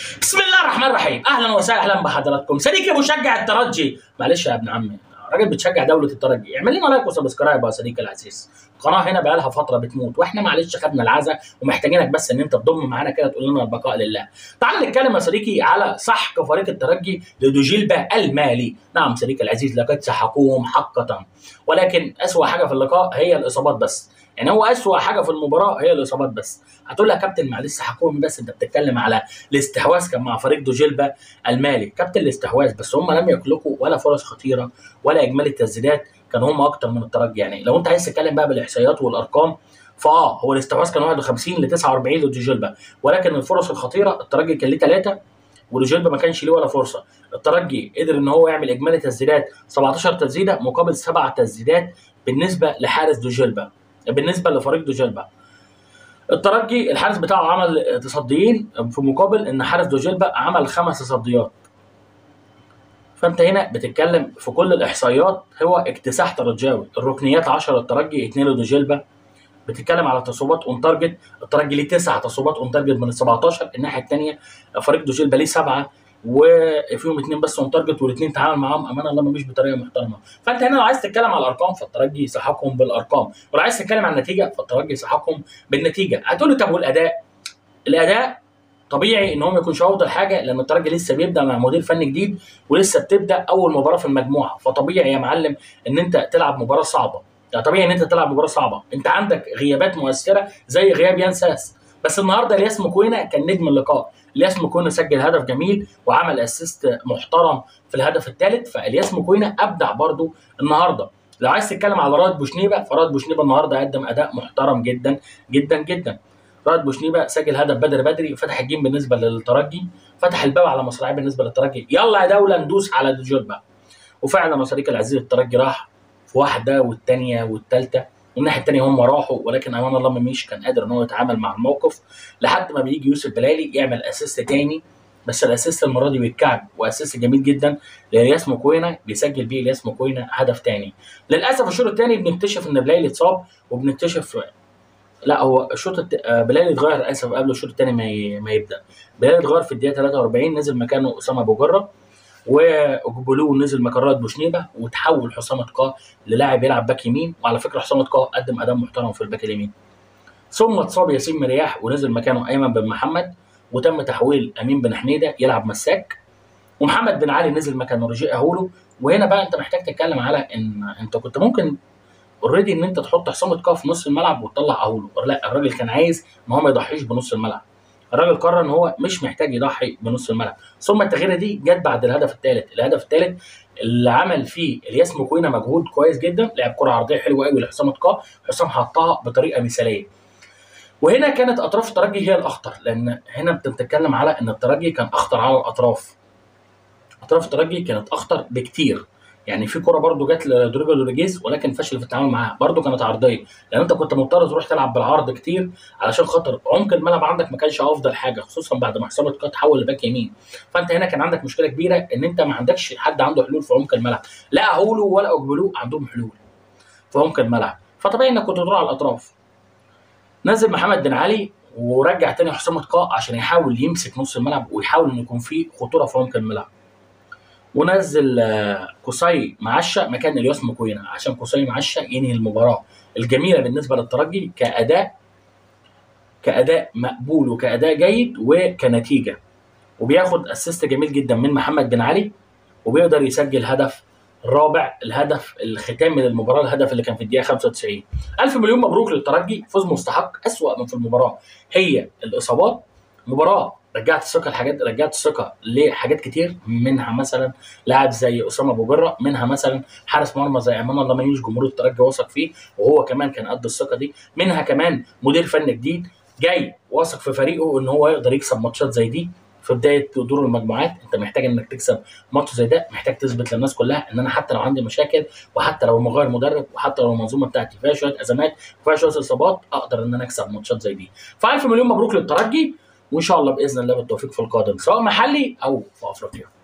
بسم الله الرحمن الرحيم اهلا وسهلا بحضراتكم صديقي مشجع الترجي معلش يا ابن عمي راجل بتشجع دوله الترجي اعمل لنا لايك وسبسكرايب يا صديقي العزيز القناه هنا بقى لها فتره بتموت واحنا معلش خدنا العزا ومحتاجينك بس ان انت تضم معانا كده تقول لنا البقاء لله تعال نتكلم يا صديقي على سحق فريق الترجي لدوجيلبا المالي نعم صديقي العزيز لقد سحقوهم حقا ولكن اسوا حاجه في اللقاء هي الاصابات بس يعني هو اسوا حاجه في المباراه هي الاصابات بس هتقول لي يا كابتن معلش سحقوهم بس انت بتتكلم على الاستحواذ كان مع فريق دوجيلبا المالي كابتن الاستحواذ بس هم لم يخلقوا ولا فرص خطيره ولا اجمالي التسديدات كان هم اكتر من الترجي يعني لو انت عايز تتكلم بقى بالاحصائيات والارقام فاه هو الاستحواذ كان 51 ل 49 لدوجيلبا ولكن الفرص الخطيره الترجي كان ليه ثلاثه ودوجيلبا ما كانش ليه ولا فرصه الترجي قدر ان هو يعمل اجمالي تسديدات 17 تسديده مقابل سبع تسديدات بالنسبه لحارس دوجيلبا بالنسبه لفريق دوجيلبا الترجي الحارس بتاعه عمل تصديين في مقابل ان حارس دوجيلبا عمل خمس تصديات فانت هنا بتتكلم في كل الاحصائيات هو اكتساح ترجاوي الركنيات 10 الترجي 2 لدوجيلبا بتتكلم على تصويبات اون تارجت الترجي ليه تسع تصويبات اون تارجت من ال 17 الناحيه الثانيه فريق دوجيلبا ليه سبعه وفيهم اثنين بس اون تارجت والاثنين تعامل معاهم امانه الله مش بطريقه محترمه فانت هنا لو عايز تتكلم على الارقام فالترجي يسحقهم بالارقام ولو عايز تتكلم عن النتيجه فالترجي يسحقهم بالنتيجه هتقول لي طب والاداء الاداء طبيعي ان هو ما يكونش افضل حاجه لان الترجي لسه بيبدا مع مدير فني جديد ولسه بتبدا اول مباراه في المجموعه فطبيعي يا معلم ان انت تلعب مباراه صعبه يعني طبيعي ان انت تلعب مباراه صعبه انت عندك غيابات مؤثره زي غياب يان ساس بس النهارده الياس مكوينه كان نجم اللقاء الياس مكوينه سجل هدف جميل وعمل اسيست محترم في الهدف الثالث فالياس مكوينه ابدع برده النهارده لو عايز تتكلم على رائد بوشنيبه فرائد بوشنيبه النهارده قدم اداء محترم جدا جدا جدا رائد بوشنيبه سجل هدف بدري بدري فتح الجيم بالنسبه للترجي فتح الباب على مصراعيه بالنسبه للترجي يلا يا دوله ندوس على دوجيلبا وفعلا يا صديقي العزيز الترجي راح في واحده والثانيه والثالثه والناحيه الثانيه هم راحوا ولكن امان الله مميش كان قادر ان هو يتعامل مع الموقف لحد ما بيجي يوسف بلالي يعمل اسيست تاني بس الاسيست المره دي بالكعب واسيست جميل جدا لالياس مكوينه بيسجل بيه الياس مكوينه هدف تاني للاسف الشوط الثاني بنكتشف ان بلالي اتصاب وبنكتشف لا هو الشوط الت... بلالي اتغير اسف قبل الشوط الثاني ما, ي... ما يبدا بلالي اتغير في الدقيقه 43 نزل مكانه اسامه ابو جره وجبلو نزل مكان رائد بوشنيبه وتحول حسام تقاه للاعب يلعب باك يمين وعلى فكره حسام تقاه قدم اداء محترم في الباك اليمين ثم اتصاب ياسين مرياح ونزل مكانه ايمن بن محمد وتم تحويل امين بن حميده يلعب مساك ومحمد بن علي نزل مكان رجاء هولو وهنا بقى انت محتاج تتكلم على ان انت كنت ممكن اوريدي ان انت تحط حسام تقاه في نص الملعب وتطلع اهولو لا الراجل كان عايز ان هو ما يضحيش بنص الملعب الراجل قرر ان هو مش محتاج يضحي بنص الملعب ثم التغييره دي جت بعد الهدف الثالث الهدف الثالث اللي عمل فيه الياس مكوينه مجهود كويس جدا لعب كره عرضيه حلوه قوي لحسام تقاه حسام حطها بطريقه مثاليه وهنا كانت اطراف الترجي هي الاخطر لان هنا بتتكلم على ان الترجي كان اخطر على الاطراف اطراف الترجي كانت اخطر بكتير يعني في كره برده جت لدروجا لوريجيز ولكن فشل في التعامل معاها برده كانت عرضيه لان انت كنت مضطر تروح تلعب بالعرض كتير علشان خاطر عمق الملعب عندك ما كانش افضل حاجه خصوصا بعد ما حسام تقاه تحول لباك يمين فانت هنا كان عندك مشكله كبيره ان انت ما عندكش حد عنده حلول في عمق الملعب لا هولو ولا اجبلو عندهم حلول في عمق الملعب فطبيعي انك كنت تروح على الاطراف نزل محمد بن علي ورجع تاني حسام تقاه عشان يحاول يمسك نص الملعب ويحاول ان يكون في خطوره في عمق الملعب ونزل قصي معشة مكان الياس مكوينة عشان قصي معشة ينهي المباراة الجميلة بالنسبة للترجي كأداء كأداء مقبول وكأداء جيد وكنتيجة وبياخد اسيست جميل جدا من محمد بن علي وبيقدر يسجل هدف الرابع الهدف الختامي للمباراه الهدف اللي كان في الدقيقه 95 الف مليون مبروك للترجي فوز مستحق اسوا من في المباراه هي الاصابات مباراه رجعت الثقه لحاجات رجعت الثقه لحاجات كتير منها مثلا لاعب زي اسامه ابو جره منها مثلا حارس مرمى زي امان الله ميوش جمهور الترجي واثق فيه وهو كمان كان قد الثقه دي منها كمان مدير فني جديد جاي واثق في فريقه ان هو يقدر يكسب ماتشات زي دي في بدايه دور المجموعات انت محتاج انك تكسب ماتش زي ده محتاج تثبت للناس كلها ان انا حتى لو عندي مشاكل وحتى لو مغير مدرب وحتى لو المنظومه بتاعتي فيها شويه ازمات وفيها شويه اصابات اقدر ان انا اكسب ماتشات زي دي فالف مليون مبروك للترجي وان شاء الله باذن الله بالتوفيق في القادم سواء محلي او في افريقيا